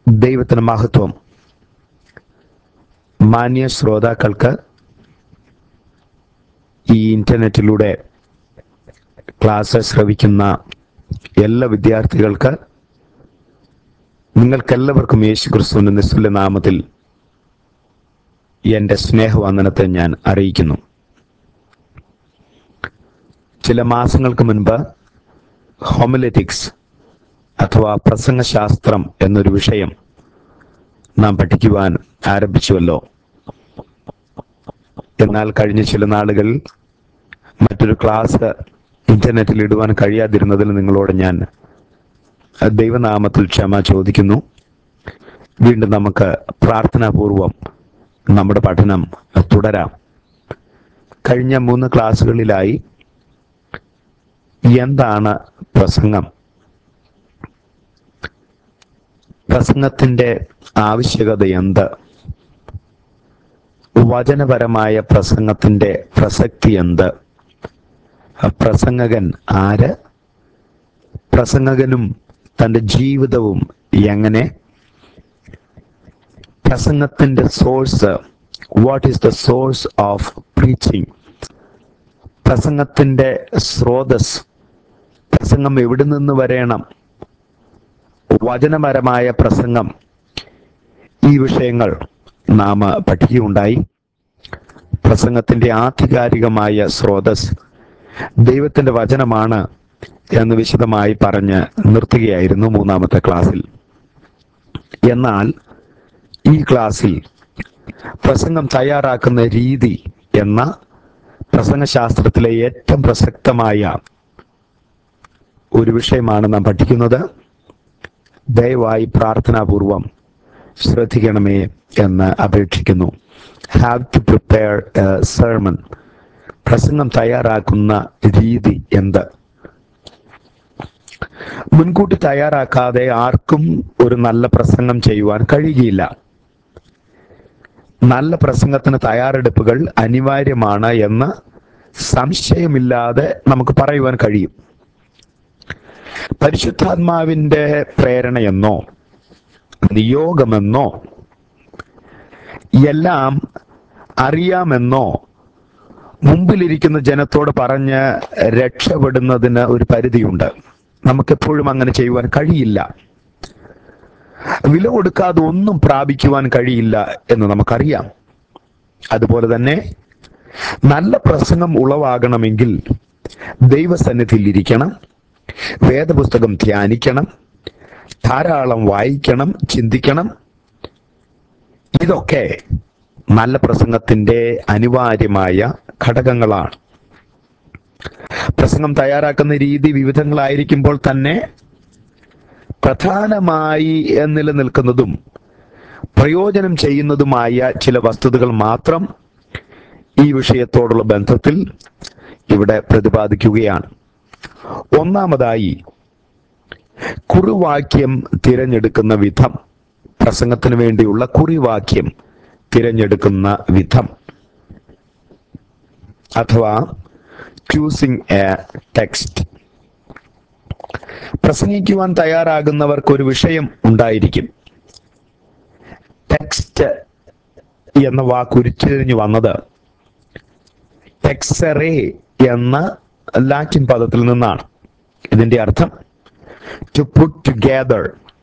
ദൈവത്തിന് മഹത്വം മാന്യ ശ്രോതാക്കൾക്ക് ഈ ഇന്റർനെറ്റിലൂടെ ക്ലാസ് ശ്രവിക്കുന്ന എല്ലാ വിദ്യാർത്ഥികൾക്ക് നിങ്ങൾക്കെല്ലാവർക്കും യേശു ക്രിസ്തുവിന്റെ നിസ്തുല്യ നാമത്തിൽ എന്റെ സ്നേഹവന്ദനത്തെ ഞാൻ അറിയിക്കുന്നു ചില മാസങ്ങൾക്ക് മുൻപ് ഹോമിലറ്റിക്സ് അഥവാ പ്രസംഗശാസ്ത്രം എന്നൊരു വിഷയം നാം പഠിക്കുവാൻ ആരംഭിച്ചുവല്ലോ എന്നാൽ കഴിഞ്ഞ ചില നാളുകളിൽ മറ്റൊരു ക്ലാസ് ഇന്റർനെറ്റിൽ ഇടുവാൻ കഴിയാതിരുന്നതിൽ നിങ്ങളോട് ഞാൻ ദൈവനാമത്തിൽ ക്ഷമ ചോദിക്കുന്നു വീണ്ടും നമുക്ക് പ്രാർത്ഥനാപൂർവം നമ്മുടെ പഠനം തുടരാം കഴിഞ്ഞ മൂന്ന് ക്ലാസ്സുകളിലായി എന്താണ് പ്രസംഗം പ്രസംഗത്തിന്റെ ആവശ്യകത എന്ത് വചനപരമായ പ്രസംഗത്തിന്റെ പ്രസക്തി എന്ത് പ്രസംഗകൻ ആര് പ്രസംഗകനും തന്റെ ജീവിതവും എങ്ങനെ പ്രസംഗത്തിന്റെ source what is the source of preaching പ്രസംഗത്തിന്റെ സ്രോതസ് പ്രസംഗം എവിടെ നിന്ന് വരേണം വചനപരമായ പ്രസംഗം ഈ വിഷയങ്ങൾ നാം പഠിക്കുകയുണ്ടായി പ്രസംഗത്തിന്റെ ആധികാരികമായ സ്രോതസ് ദൈവത്തിന്റെ വചനമാണ് എന്ന് വിശദമായി പറഞ്ഞ് നിർത്തുകയായിരുന്നു മൂന്നാമത്തെ ക്ലാസ്സിൽ എന്നാൽ ഈ ക്ലാസ്സിൽ പ്രസംഗം തയ്യാറാക്കുന്ന രീതി എന്ന പ്രസംഗശാസ്ത്രത്തിലെ ഏറ്റവും പ്രസക്തമായ ഒരു വിഷയമാണ് നാം പഠിക്കുന്നത് ദയവായി പ്രാർത്ഥനാപൂർവം ശ്രദ്ധിക്കണമേ എന്ന് അപേക്ഷിക്കുന്നു ഹാവ് ടു പ്രിപ്പയർ സെർമൺ പ്രസംഗം തയ്യാറാക്കുന്ന രീതി എന്ത് മുൻകൂട്ടി തയ്യാറാക്കാതെ ആർക്കും ഒരു നല്ല പ്രസംഗം ചെയ്യുവാൻ കഴിയുകയില്ല നല്ല പ്രസംഗത്തിന് തയ്യാറെടുപ്പുകൾ അനിവാര്യമാണ് എന്ന് സംശയമില്ലാതെ നമുക്ക് പറയുവാൻ കഴിയും പരിശുദ്ധാത്മാവിന്റെ പ്രേരണയെന്നോ നിയോഗമെന്നോ എല്ലാം അറിയാമെന്നോ മുമ്പിലിരിക്കുന്ന ജനത്തോട് പറഞ്ഞ് രക്ഷപ്പെടുന്നതിന് ഒരു പരിധിയുണ്ട് നമുക്കെപ്പോഴും അങ്ങനെ ചെയ്യുവാൻ കഴിയില്ല വില കൊടുക്കാതെ ഒന്നും പ്രാപിക്കുവാൻ കഴിയില്ല എന്ന് നമുക്കറിയാം അതുപോലെ തന്നെ നല്ല പ്രസംഗം ഉളവാകണമെങ്കിൽ ദൈവസന്നിധിയിൽ ഇരിക്കണം വേദപുസ്തകം ധ്യാനിക്കണം ധാരാളം വായിക്കണം ചിന്തിക്കണം ഇതൊക്കെ നല്ല പ്രസംഗത്തിന്റെ അനിവാര്യമായ ഘടകങ്ങളാണ് പ്രസംഗം തയ്യാറാക്കുന്ന രീതി വിവിധങ്ങളായിരിക്കുമ്പോൾ തന്നെ പ്രധാനമായി നിലനിൽക്കുന്നതും പ്രയോജനം ചെയ്യുന്നതുമായ ചില വസ്തുതകൾ മാത്രം ഈ വിഷയത്തോടുള്ള ബന്ധത്തിൽ ഇവിടെ പ്രതിപാദിക്കുകയാണ് ഒന്നാമതായി കുറിവാക്യം തിരഞ്ഞെടുക്കുന്ന വിധം പ്രസംഗത്തിന് വേണ്ടിയുള്ള കുറിവാക്യം തിരഞ്ഞെടുക്കുന്ന വിധം അഥവാ ചൂസിങ് എ ടെക്സ്റ്റ് പ്രസംഗിക്കുവാൻ തയ്യാറാകുന്നവർക്ക് ഒരു വിഷയം ഉണ്ടായിരിക്കും ടെക്സ്റ്റ് എന്ന വാക്ക് ഉരുത്തിരിഞ്ഞു വന്നത് ടെക്സറേ എന്ന ലാറ്റിൻ പദത്തിൽ നിന്നാണ് ഇതിന്റെ അർത്ഥം to put together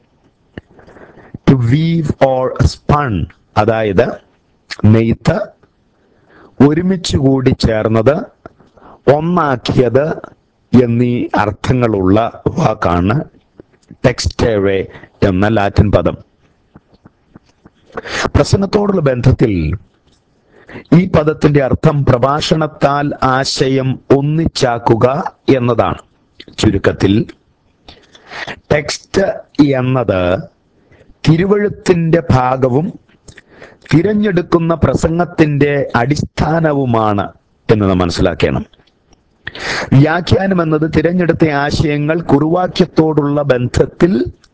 to weave or spun അതായത് നെയ്ത്ത് ഒരുമിച്ച് കൂടി ചേർന്നത് ഒന്നാക്കിയത് എന്നീ അർത്ഥങ്ങളുള്ള വാക്കാണ് ടെക്സ്റ്റേവേ എന്ന ലാറ്റിൻ പദം പ്രസംഗത്തോടുള്ള ബന്ധത്തിൽ ഈ പദത്തിന്റെ അർത്ഥം പ്രഭാഷണത്താൽ ആശയം ഒന്നിച്ചാക്കുക എന്നതാണ് ചുരുക്കത്തിൽ ടെക്സ്റ്റ് എന്നത് തിരുവഴുത്തിന്റെ ഭാഗവും തിരഞ്ഞെടുക്കുന്ന പ്രസംഗത്തിന്റെ അടിസ്ഥാനവുമാണ് എന്ന് നാം മനസ്സിലാക്കണം വ്യാഖ്യാനം എന്നത് തിരഞ്ഞെടുത്ത ആശയങ്ങൾ കുറുവാക്യത്തോടുള്ള ബന്ധത്തിൽ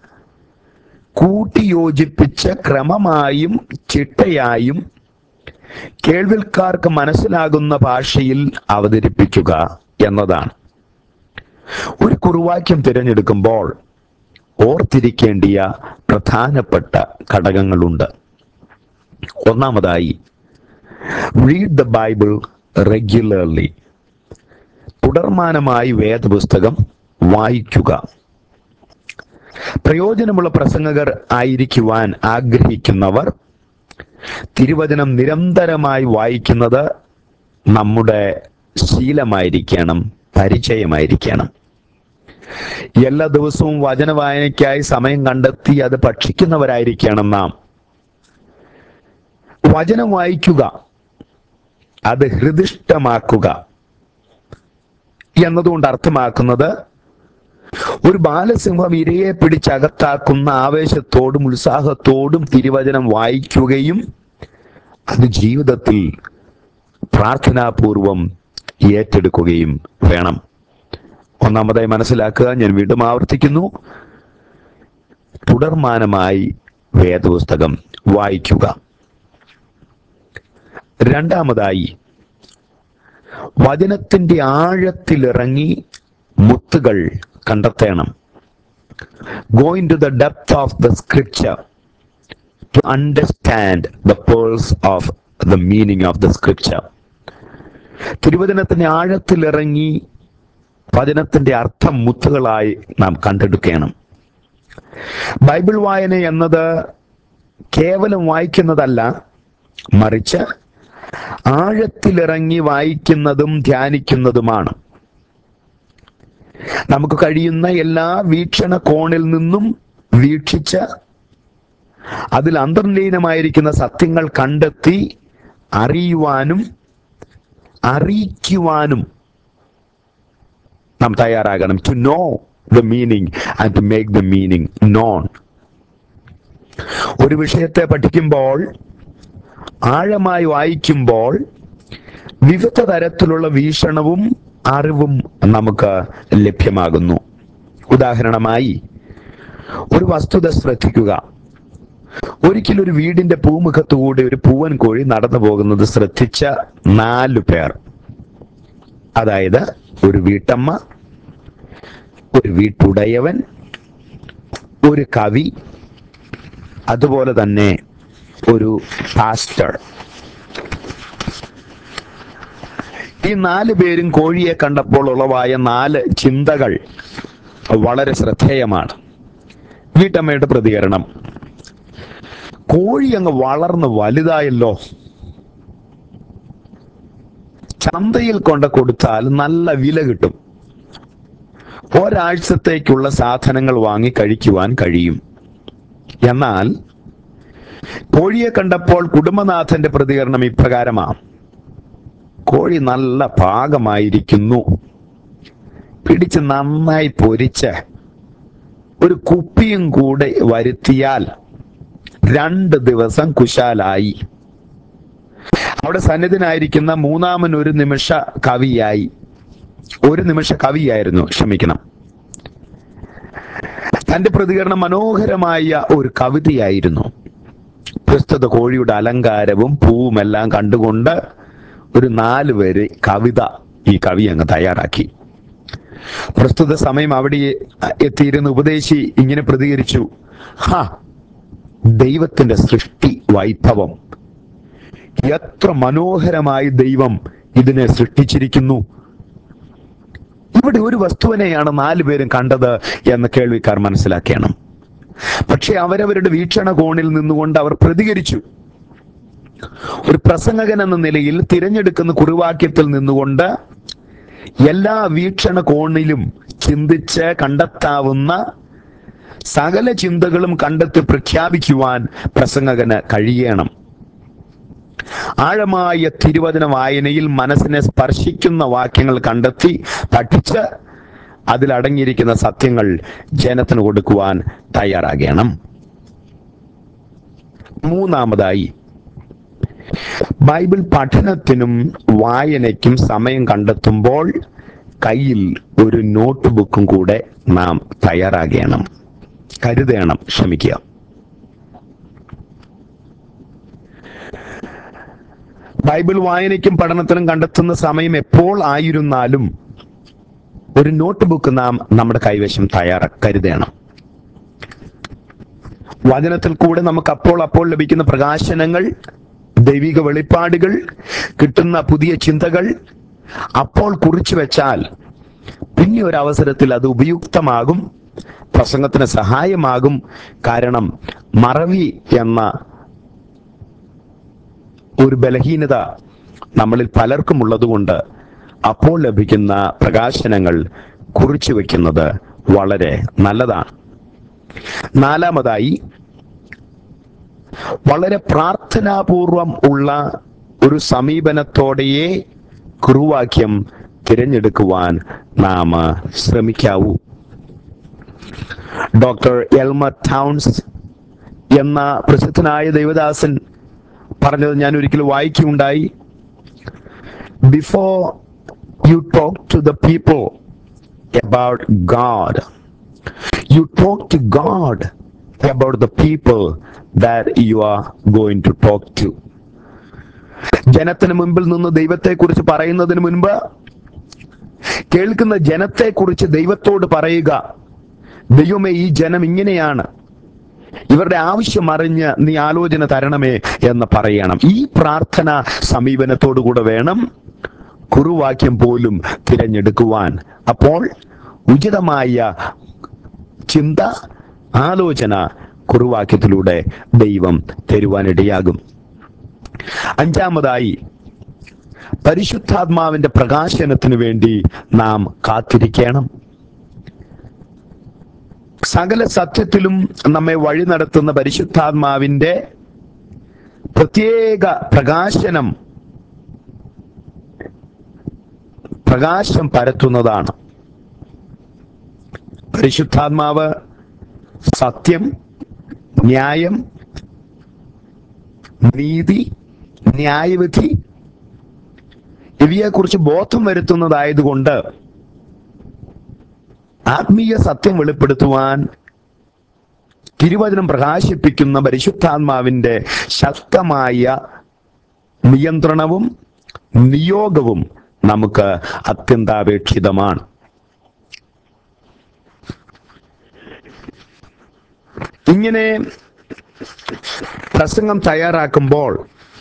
കൂട്ടിയോജിപ്പിച്ച് ക്രമമായും ചിട്ടയായും കേൾവിൽക്കാർക്ക് മനസ്സിലാകുന്ന ഭാഷയിൽ അവതരിപ്പിക്കുക എന്നതാണ് ഒരു കുറുവാക്യം തിരഞ്ഞെടുക്കുമ്പോൾ ഓർത്തിരിക്കേണ്ടിയ പ്രധാനപ്പെട്ട ഘടകങ്ങളുണ്ട് ഒന്നാമതായി റീഡ് ദ ബൈബിൾ റെഗുലർലി തുടർമാനമായി വേദപുസ്തകം വായിക്കുക പ്രയോജനമുള്ള പ്രസംഗകർ ആയിരിക്കുവാൻ ആഗ്രഹിക്കുന്നവർ തിരുവചനം നിരന്തരമായി വായിക്കുന്നത് നമ്മുടെ ശീലമായിരിക്കണം പരിചയമായിരിക്കണം എല്ലാ ദിവസവും വചന വായനയ്ക്കായി സമയം കണ്ടെത്തി അത് ഭക്ഷിക്കുന്നവരായിരിക്കണം നാം വചനം വായിക്കുക അത് ഹൃദിഷ്ടമാക്കുക എന്നതുകൊണ്ട് അർത്ഥമാക്കുന്നത് ഒരു ബാലസിംഹം ഇരയെ പിടിച്ചകത്താക്കുന്ന ആവേശത്തോടും ഉത്സാഹത്തോടും തിരുവചനം വായിക്കുകയും അത് ജീവിതത്തിൽ പ്രാർത്ഥനാപൂർവം ഏറ്റെടുക്കുകയും വേണം ഒന്നാമതായി മനസ്സിലാക്കുക ഞാൻ വീണ്ടും ആവർത്തിക്കുന്നു തുടർമാനമായി വേദപുസ്തകം വായിക്കുക രണ്ടാമതായി വചനത്തിന്റെ ആഴത്തിലിറങ്ങി മുത്തുകൾ കണ്ടെത്തണം going to the depth of the scripture to understand the pearls of the meaning of the scripture തിരുവചനത്തിന്റെ ആഴത്തിലിറങ്ങി വചനത്തിന്റെ അർത്ഥം മുത്തുകളായി നാം കണ്ടെടുക്കണം ബൈബിൾ വായന എന്നത് കേവലം വായിക്കുന്നതല്ല മറിച്ച് ആഴത്തിലിറങ്ങി വായിക്കുന്നതും ധ്യാനിക്കുന്നതുമാണ് നമുക്ക് കഴിയുന്ന എല്ലാ വീക്ഷണ കോണിൽ നിന്നും വീക്ഷിച്ച് അതിൽ അന്തർലീനമായിരിക്കുന്ന സത്യങ്ങൾ കണ്ടെത്തി അറിയുവാനും അറിയിക്കുവാനും നാം തയ്യാറാകണം to know the meaning and to make the meaning known ഒരു വിഷയത്തെ പഠിക്കുമ്പോൾ ആഴമായി വായിക്കുമ്പോൾ വിവിധ തരത്തിലുള്ള വീക്ഷണവും അറിവും നമുക്ക് ലഭ്യമാകുന്നു ഉദാഹരണമായി ഒരു വസ്തുത ശ്രദ്ധിക്കുക ഒരിക്കൽ ഒരു വീടിന്റെ പൂമുഖത്തുകൂടി ഒരു പൂവൻ കോഴി നടന്നു പോകുന്നത് ശ്രദ്ധിച്ച നാലു പേർ അതായത് ഒരു വീട്ടമ്മ ഒരു വീട്ടുടയവൻ ഒരു കവി അതുപോലെ തന്നെ ഒരു പാസ്റ്റർ ഈ നാല് പേരും കോഴിയെ കണ്ടപ്പോൾ ഉളവായ നാല് ചിന്തകൾ വളരെ ശ്രദ്ധേയമാണ് വീട്ടമ്മയുടെ പ്രതികരണം കോഴി അങ്ങ് വളർന്ന് വലുതായല്ലോ ചന്തയിൽ കൊണ്ട് കൊടുത്താൽ നല്ല വില കിട്ടും ഒരാഴ്ചത്തേക്കുള്ള സാധനങ്ങൾ വാങ്ങി കഴിക്കുവാൻ കഴിയും എന്നാൽ കോഴിയെ കണ്ടപ്പോൾ കുടുംബനാഥന്റെ പ്രതികരണം ഇപ്രകാരമാണ് കോഴി നല്ല പാകമായിരിക്കുന്നു പിടിച്ച് നന്നായി പൊരിച്ച് ഒരു കുപ്പിയും കൂടെ വരുത്തിയാൽ രണ്ട് ദിവസം കുശാലായി അവിടെ സന്നിധനായിരിക്കുന്ന മൂന്നാമൻ ഒരു നിമിഷ കവിയായി ഒരു നിമിഷ കവിയായിരുന്നു ക്ഷമിക്കണം തന്റെ പ്രതികരണം മനോഹരമായ ഒരു കവിതയായിരുന്നു പ്രസ്തുത കോഴിയുടെ അലങ്കാരവും പൂവും എല്ലാം കണ്ടുകൊണ്ട് ഒരു നാല് പേര് കവിത ഈ കവി അങ്ങ് തയ്യാറാക്കി പ്രസ്തുത സമയം അവിടെ എത്തിയിരുന്ന ഉപദേശി ഇങ്ങനെ പ്രതികരിച്ചു ഹാ ദൈവത്തിന്റെ സൃഷ്ടി വൈഭവം എത്ര മനോഹരമായി ദൈവം ഇതിനെ സൃഷ്ടിച്ചിരിക്കുന്നു ഇവിടെ ഒരു വസ്തുവിനെയാണ് നാലുപേരും കണ്ടത് എന്ന് കേൾവിക്കാർ മനസ്സിലാക്കണം പക്ഷെ അവരവരുടെ വീക്ഷണ കോണിൽ നിന്നുകൊണ്ട് അവർ പ്രതികരിച്ചു ഒരു പ്രസംഗകൻ എന്ന നിലയിൽ തിരഞ്ഞെടുക്കുന്ന കുറിവാക്യത്തിൽ നിന്നുകൊണ്ട് എല്ലാ വീക്ഷണ കോണിലും ചിന്തിച്ച് കണ്ടെത്താവുന്ന സകല ചിന്തകളും കണ്ടെത്തി പ്രഖ്യാപിക്കുവാൻ പ്രസംഗകന് കഴിയണം ആഴമായ തിരുവചന വായനയിൽ മനസ്സിനെ സ്പർശിക്കുന്ന വാക്യങ്ങൾ കണ്ടെത്തി പഠിച്ച് അതിലടങ്ങിയിരിക്കുന്ന സത്യങ്ങൾ ജനത്തിന് കൊടുക്കുവാൻ തയ്യാറാകണം മൂന്നാമതായി ബൈബിൾ പഠനത്തിനും വായനയ്ക്കും സമയം കണ്ടെത്തുമ്പോൾ കയ്യിൽ ഒരു നോട്ട് ബുക്കും കൂടെ നാം തയ്യാറാകണം കരുതണം ക്ഷമിക്കുക ബൈബിൾ വായനയ്ക്കും പഠനത്തിനും കണ്ടെത്തുന്ന സമയം എപ്പോൾ ആയിരുന്നാലും ഒരു നോട്ട് ബുക്ക് നാം നമ്മുടെ കൈവശം തയ്യാറ കരുതണം വചനത്തിൽ കൂടെ നമുക്ക് അപ്പോൾ അപ്പോൾ ലഭിക്കുന്ന പ്രകാശനങ്ങൾ ദൈവിക വെളിപ്പാടുകൾ കിട്ടുന്ന പുതിയ ചിന്തകൾ അപ്പോൾ കുറിച്ചു വെച്ചാൽ പിന്നെ ഒരു അവസരത്തിൽ അത് ഉപയുക്തമാകും പ്രസംഗത്തിന് സഹായമാകും കാരണം മറവി എന്ന ഒരു ബലഹീനത നമ്മളിൽ പലർക്കും ഉള്ളതുകൊണ്ട് അപ്പോൾ ലഭിക്കുന്ന പ്രകാശനങ്ങൾ കുറിച്ചു വെക്കുന്നത് വളരെ നല്ലതാണ് നാലാമതായി വളരെ പ്രാർത്ഥനാപൂർവം ഉള്ള ഒരു സമീപനത്തോടെയേ കുറുവാക്യം തിരഞ്ഞെടുക്കുവാൻ നാം ശ്രമിക്കാവൂ ഡോക്ടർ എൽമർ ടൗൺസ് എന്ന പ്രസിദ്ധനായ ദൈവദാസൻ പറഞ്ഞത് ഞാൻ ഒരിക്കൽ വായിക്കുകയുണ്ടായി before you talk to the people about God you talk to God about the people that you are going to talk to. ജനത്തിന് മുൻപിൽ നിന്ന് ദൈവത്തെക്കുറിച്ച് പറയുന്നതിന് മുൻപ് കേൾക്കുന്ന ജനത്തെക്കുറിച്ച് ദൈവത്തോട് പറയുക ദൈവമേ ഈ ജനം ഇങ്ങനെയാണ് ഇവരുടെ ആവശ്യം അറിഞ്ഞ് നീ ആലോചന തരണമേ എന്ന് പറയണം ഈ പ്രാർത്ഥന സമീപനത്തോടു കൂടെ വേണം കുറുവാക്യം പോലും തിരഞ്ഞെടുക്കുവാൻ അപ്പോൾ ഉചിതമായ ചിന്ത ആലോചന കുറുവാക്യത്തിലൂടെ ദൈവം തരുവാനിടയാകും അഞ്ചാമതായി പരിശുദ്ധാത്മാവിന്റെ പ്രകാശനത്തിന് വേണ്ടി നാം കാത്തിരിക്കണം സകല സത്യത്തിലും നമ്മെ വഴി നടത്തുന്ന പരിശുദ്ധാത്മാവിന്റെ പ്രത്യേക പ്രകാശനം പ്രകാശം പരത്തുന്നതാണ് പരിശുദ്ധാത്മാവ് സത്യം ന്യായം നീതി ന്യായവിധി ഇവയെക്കുറിച്ച് ബോധം വരുത്തുന്നതായതുകൊണ്ട് ആത്മീയ സത്യം വെളിപ്പെടുത്തുവാൻ തിരുവചനം പ്രകാശിപ്പിക്കുന്ന പരിശുദ്ധാത്മാവിന്റെ ശക്തമായ നിയന്ത്രണവും നിയോഗവും നമുക്ക് അത്യന്താപേക്ഷിതമാണ് ഇങ്ങനെ പ്രസംഗം തയ്യാറാക്കുമ്പോൾ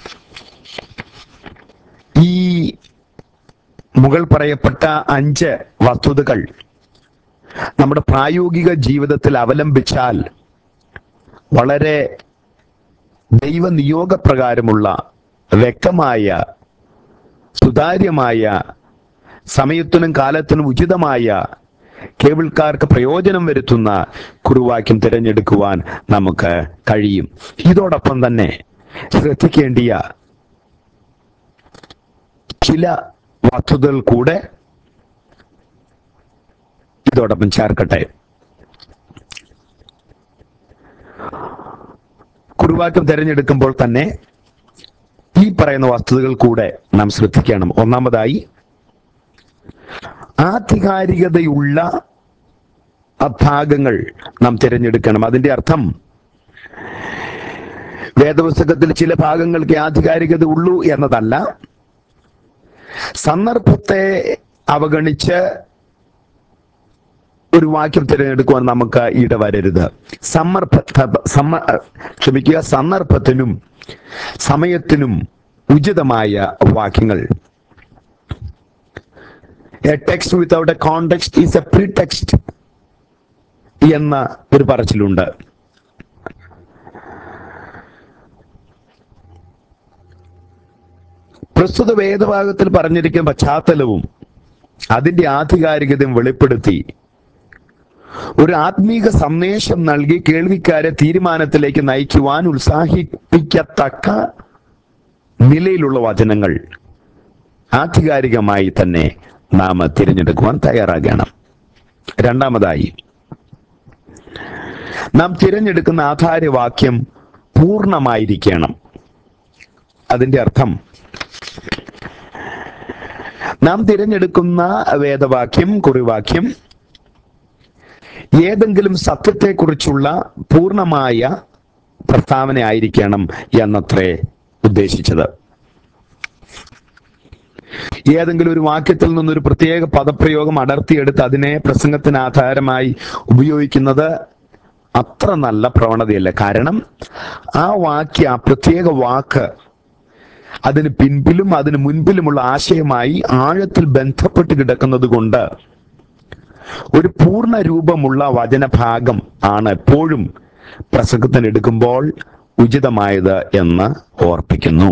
ഈ മുകൾ പറയപ്പെട്ട അഞ്ച് വസ്തുതകൾ നമ്മുടെ പ്രായോഗിക ജീവിതത്തിൽ അവലംബിച്ചാൽ വളരെ ദൈവനിയോഗപ്രകാരമുള്ള വ്യക്തമായ സുതാര്യമായ സമയത്തിനും കാലത്തിനും ഉചിതമായ കേബിൾക്കാർക്ക് പ്രയോജനം വരുത്തുന്ന കുറുവാക്യം തിരഞ്ഞെടുക്കുവാൻ നമുക്ക് കഴിയും ഇതോടൊപ്പം തന്നെ ശ്രദ്ധിക്കേണ്ടിയ ചില വസ്തുതകൾ കൂടെ ഇതോടൊപ്പം ചേർക്കട്ടെ കുറുവാക്യം തിരഞ്ഞെടുക്കുമ്പോൾ തന്നെ ഈ പറയുന്ന വസ്തുതകൾ കൂടെ നാം ശ്രദ്ധിക്കണം ഒന്നാമതായി ആധികാരികതയുള്ള ആ ഭാഗങ്ങൾ നാം തിരഞ്ഞെടുക്കണം അതിന്റെ അർത്ഥം വേദപുസ്തകത്തിൽ ചില ഭാഗങ്ങൾക്ക് ആധികാരികത ഉള്ളൂ എന്നതല്ല സന്ദർഭത്തെ അവഗണിച്ച് ഒരു വാക്യം തിരഞ്ഞെടുക്കുവാൻ നമുക്ക് ഇടവരരുത് സമ്മർഭ സമ്മ ക്ഷമിക്കുക സന്ദർഭത്തിനും സമയത്തിനും ഉചിതമായ വാക്യങ്ങൾ a text without a context is a pretext എന്ന ഒരു പറച്ചിലുണ്ട് പ്രസ്തുത വേദഭാഗത്തിൽ പറഞ്ഞിരിക്കുന്ന പശ്ചാത്തലവും അതിന്റെ ആധികാരികതയും വെളിപ്പെടുത്തി ഒരു ആത്മീക സന്ദേശം നൽകി കേൾവിക്കാരെ തീരുമാനത്തിലേക്ക് നയിക്കുവാൻ ഉത്സാഹിപ്പിക്കത്തക്ക നിലയിലുള്ള വചനങ്ങൾ ആധികാരികമായി തന്നെ നാം തിരഞ്ഞെടുക്കുവാൻ തയ്യാറാകണം രണ്ടാമതായി നാം തിരഞ്ഞെടുക്കുന്ന ആധാരവാക്യം പൂർണ്ണമായിരിക്കണം അതിന്റെ അർത്ഥം നാം തിരഞ്ഞെടുക്കുന്ന വേദവാക്യം കുറിവാക്യം ഏതെങ്കിലും സത്യത്തെക്കുറിച്ചുള്ള പൂർണ്ണമായ പ്രസ്താവന ആയിരിക്കണം എന്നത്രേ ഉദ്ദേശിച്ചത് ഏതെങ്കിലും ഒരു വാക്യത്തിൽ നിന്നൊരു പ്രത്യേക പദപ്രയോഗം അടർത്തിയെടുത്ത് അതിനെ പ്രസംഗത്തിന് ആധാരമായി ഉപയോഗിക്കുന്നത് അത്ര നല്ല പ്രവണതയല്ല കാരണം ആ വാക്യ ആ പ്രത്യേക വാക്ക് അതിന് പിൻപിലും അതിന് മുൻപിലുമുള്ള ആശയമായി ആഴത്തിൽ ബന്ധപ്പെട്ട് കിടക്കുന്നത് കൊണ്ട് ഒരു പൂർണ്ണ രൂപമുള്ള വചനഭാഗം ആണ് എപ്പോഴും പ്രസംഗത്തിന് എടുക്കുമ്പോൾ ഉചിതമായത് എന്ന് ഓർപ്പിക്കുന്നു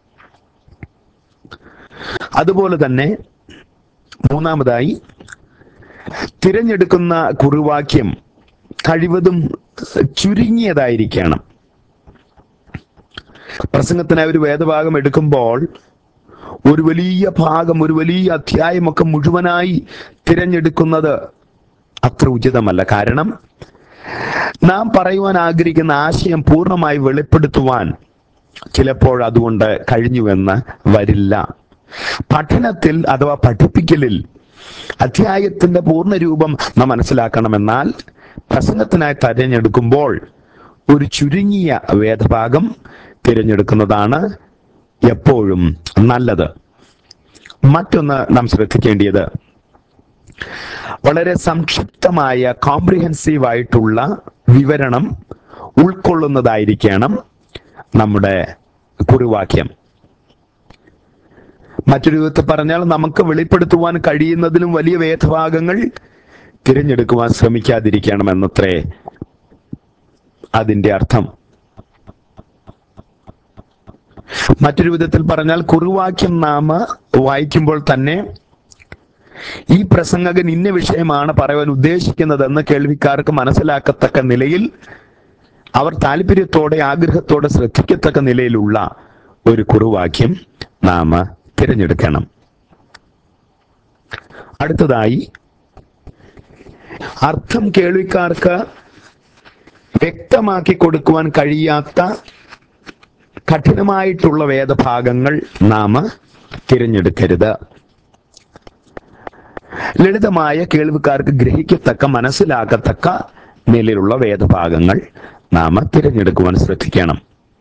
അതുപോലെ തന്നെ മൂന്നാമതായി തിരഞ്ഞെടുക്കുന്ന കുറുവാക്യം കഴിവതും ചുരുങ്ങിയതായിരിക്കണം പ്രസംഗത്തിനായി ഒരു വേദഭാഗം എടുക്കുമ്പോൾ ഒരു വലിയ ഭാഗം ഒരു വലിയ അധ്യായമൊക്കെ മുഴുവനായി തിരഞ്ഞെടുക്കുന്നത് അത്ര ഉചിതമല്ല കാരണം നാം പറയുവാൻ ആഗ്രഹിക്കുന്ന ആശയം പൂർണ്ണമായി വെളിപ്പെടുത്തുവാൻ ചിലപ്പോൾ അതുകൊണ്ട് കഴിഞ്ഞുവെന്ന് വരില്ല പഠനത്തിൽ അഥവാ പഠിപ്പിക്കലിൽ അധ്യായത്തിന്റെ പൂർണ്ണ രൂപം നാം മനസ്സിലാക്കണമെന്നാൽ പ്രസംഗത്തിനായി തിരഞ്ഞെടുക്കുമ്പോൾ ഒരു ചുരുങ്ങിയ വേദഭാഗം തിരഞ്ഞെടുക്കുന്നതാണ് എപ്പോഴും നല്ലത് മറ്റൊന്ന് നാം ശ്രദ്ധിക്കേണ്ടത് വളരെ സംക്ഷിപ്തമായ കോംപ്രിഹെൻസീവ് ആയിട്ടുള്ള വിവരണം ഉൾക്കൊള്ളുന്നതായിരിക്കണം നമ്മുടെ കുറിവാക്യം മറ്റൊരു വിധത്തിൽ പറഞ്ഞാൽ നമുക്ക് വെളിപ്പെടുത്തുവാൻ കഴിയുന്നതിലും വലിയ വേദഭാഗങ്ങൾ തിരഞ്ഞെടുക്കുവാൻ ശ്രമിക്കാതിരിക്കണം എന്നത്രേ അതിന്റെ അർത്ഥം മറ്റൊരു വിധത്തിൽ പറഞ്ഞാൽ കുറുവാക്യം നാം വായിക്കുമ്പോൾ തന്നെ ഈ പ്രസംഗകൻ ഇന്ന വിഷയമാണ് പറയുവാൻ ഉദ്ദേശിക്കുന്നതെന്ന് കേൾവിക്കാർക്ക് മനസ്സിലാക്കത്തക്ക നിലയിൽ അവർ താല്പര്യത്തോടെ ആഗ്രഹത്തോടെ ശ്രദ്ധിക്കത്തക്ക നിലയിലുള്ള ഒരു കുറുവാക്യം നാം തിരഞ്ഞെടുക്കണം അടുത്തതായി അർത്ഥം കേൾവിക്കാർക്ക് വ്യക്തമാക്കി കൊടുക്കുവാൻ കഴിയാത്ത കഠിനമായിട്ടുള്ള വേദഭാഗങ്ങൾ നാം തിരഞ്ഞെടുക്കരുത് ലളിതമായ കേൾവിക്കാർക്ക് ഗ്രഹിക്കത്തക്ക മനസ്സിലാക്കത്തക്ക നിലയിലുള്ള വേദഭാഗങ്ങൾ നാം തിരഞ്ഞെടുക്കുവാൻ ശ്രദ്ധിക്കണം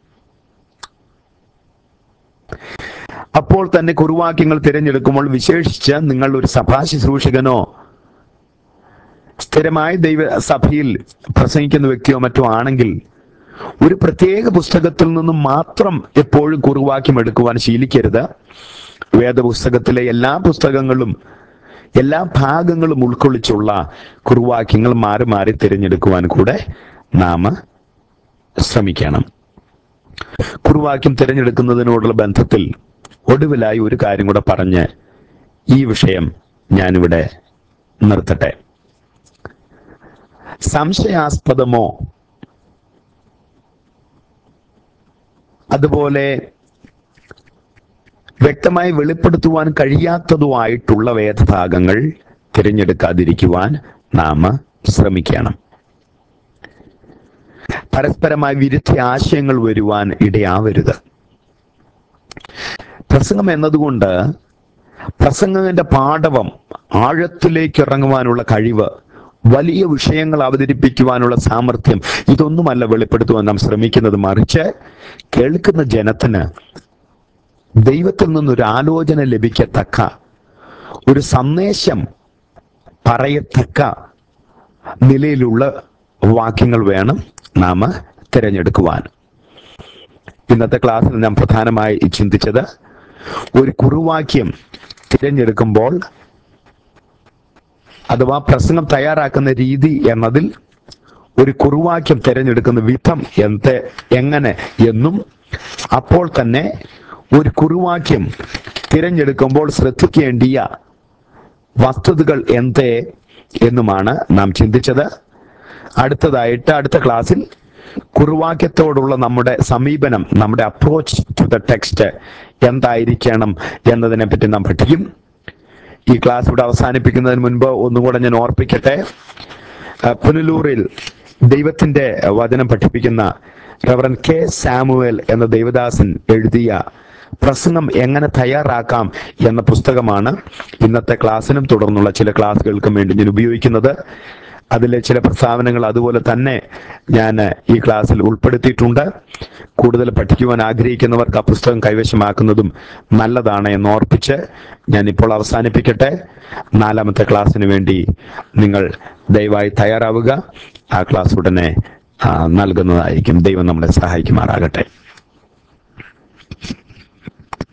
അപ്പോൾ തന്നെ കുറുവാക്യങ്ങൾ തിരഞ്ഞെടുക്കുമ്പോൾ വിശേഷിച്ച് നിങ്ങൾ ഒരു സഭാ ശുശ്രൂഷകനോ സ്ഥിരമായി ദൈവ സഭയിൽ പ്രസംഗിക്കുന്ന വ്യക്തിയോ മറ്റോ ആണെങ്കിൽ ഒരു പ്രത്യേക പുസ്തകത്തിൽ നിന്നും മാത്രം എപ്പോഴും കുറുവാക്യം എടുക്കുവാൻ ശീലിക്കരുത് വേദപുസ്തകത്തിലെ എല്ലാ പുസ്തകങ്ങളും എല്ലാ ഭാഗങ്ങളും ഉൾക്കൊള്ളിച്ചുള്ള കുറുവാക്യങ്ങൾ മാറി മാറി തിരഞ്ഞെടുക്കുവാൻ കൂടെ നാം ശ്രമിക്കണം കുറുവാക്യം തിരഞ്ഞെടുക്കുന്നതിനോടുള്ള ബന്ധത്തിൽ ഒടുവിലായി ഒരു കാര്യം കൂടെ പറഞ്ഞ് ഈ വിഷയം ഞാനിവിടെ നിർത്തട്ടെ സംശയാസ്പദമോ അതുപോലെ വ്യക്തമായി വെളിപ്പെടുത്തുവാൻ കഴിയാത്തതുമായിട്ടുള്ള വേദഭാഗങ്ങൾ തിരഞ്ഞെടുക്കാതിരിക്കുവാൻ നാം ശ്രമിക്കണം പരസ്പരമായി വിരുദ്ധ ആശയങ്ങൾ വരുവാൻ ഇടയാവരുത് പ്രസംഗം എന്നതുകൊണ്ട് പ്രസംഗത്തിന്റെ പാഠവം ആഴത്തിലേക്ക് ഇറങ്ങുവാനുള്ള കഴിവ് വലിയ വിഷയങ്ങൾ അവതരിപ്പിക്കുവാനുള്ള സാമർഥ്യം ഇതൊന്നുമല്ല വെളിപ്പെടുത്തുവാൻ നാം ശ്രമിക്കുന്നത് മറിച്ച് കേൾക്കുന്ന ജനത്തിന് ദൈവത്തിൽ നിന്നൊരു ആലോചന ലഭിക്കത്തക്ക ഒരു സന്ദേശം പറയത്തക്ക നിലയിലുള്ള വാക്യങ്ങൾ വേണം നാം തിരഞ്ഞെടുക്കുവാൻ ഇന്നത്തെ ക്ലാസ്സിൽ ഞാൻ പ്രധാനമായി ചിന്തിച്ചത് ഒരു കുറുവാക്യം തിരഞ്ഞെടുക്കുമ്പോൾ അഥവാ പ്രസംഗം തയ്യാറാക്കുന്ന രീതി എന്നതിൽ ഒരു കുറുവാക്യം തിരഞ്ഞെടുക്കുന്ന വിധം എന്ത് എങ്ങനെ എന്നും അപ്പോൾ തന്നെ ഒരു കുറുവാക്യം തിരഞ്ഞെടുക്കുമ്പോൾ ശ്രദ്ധിക്കേണ്ടിയ വസ്തുതകൾ എന്തേ എന്നുമാണ് നാം ചിന്തിച്ചത് അടുത്തതായിട്ട് അടുത്ത ക്ലാസ്സിൽ കുറുവാക്യത്തോടുള്ള നമ്മുടെ സമീപനം നമ്മുടെ അപ്രോച്ച് ടു ദ ടെക്സ്റ്റ് എന്തായിരിക്കണം എന്നതിനെ പറ്റി നാം പഠിക്കും ഈ ക്ലാസ് ഇവിടെ അവസാനിപ്പിക്കുന്നതിന് മുൻപ് ഒന്നുകൂടെ ഞാൻ ഓർപ്പിക്കട്ടെ ആ, പുനലൂരിൽ ദൈവത്തിന്റെ വചനം പഠിപ്പിക്കുന്ന റവറൻ കെ സാമുവേൽ എന്ന ദൈവദാസൻ എഴുതിയ പ്രസംഗം എങ്ങനെ തയ്യാറാക്കാം എന്ന പുസ്തകമാണ് ഇന്നത്തെ ക്ലാസ്സിനും തുടർന്നുള്ള ചില ക്ലാസ്സുകൾക്കും വേണ്ടി ഞാൻ ഉപയോഗിക്കുന്നത് അതിലെ ചില പ്രസ്താവനകൾ അതുപോലെ തന്നെ ഞാൻ ഈ ക്ലാസ്സിൽ ഉൾപ്പെടുത്തിയിട്ടുണ്ട് കൂടുതൽ പഠിക്കുവാൻ ആഗ്രഹിക്കുന്നവർക്ക് ആ പുസ്തകം കൈവശമാക്കുന്നതും നല്ലതാണ് എന്ന് ഓർപ്പിച്ച് ഞാൻ ഇപ്പോൾ അവസാനിപ്പിക്കട്ടെ നാലാമത്തെ ക്ലാസ്സിന് വേണ്ടി നിങ്ങൾ ദയവായി തയ്യാറാവുക ആ ക്ലാസ് ഉടനെ ആ, നൽകുന്നതായിരിക്കും ദൈവം നമ്മളെ സഹായിക്കുമാറാകട്ടെ